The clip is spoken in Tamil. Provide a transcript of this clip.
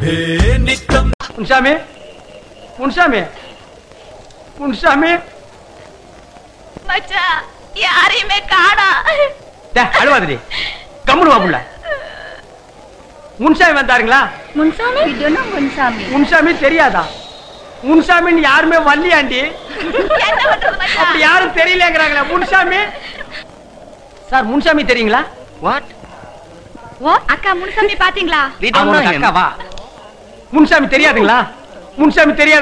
முன்சாமி முன்சாமி முன்சாமி மச்சான் யாரையுமே காணா டே, அழுவாதடி கம்முனு வா புள்ள முன்சாமி வந்தாருங்களா முன்சாமி இதுனா முன்சாமி முன்சாமி தெரியாதா முன்சாமின்னு யாருமே வரலையாண்டி என்ன பண்றது மச்சான் அப்படி யாரும் தெரியலங்கிறாங்களே முன்சாமி சார் முன்சாமி தெரியுங்களா வாட் ஓ அக்கா முன்சாமி பாத்தீங்களா We don't know அவனுக்கு him. அக்காவா முன்சாமி தெரியாதுங்களா முன்சாமி தெரியாது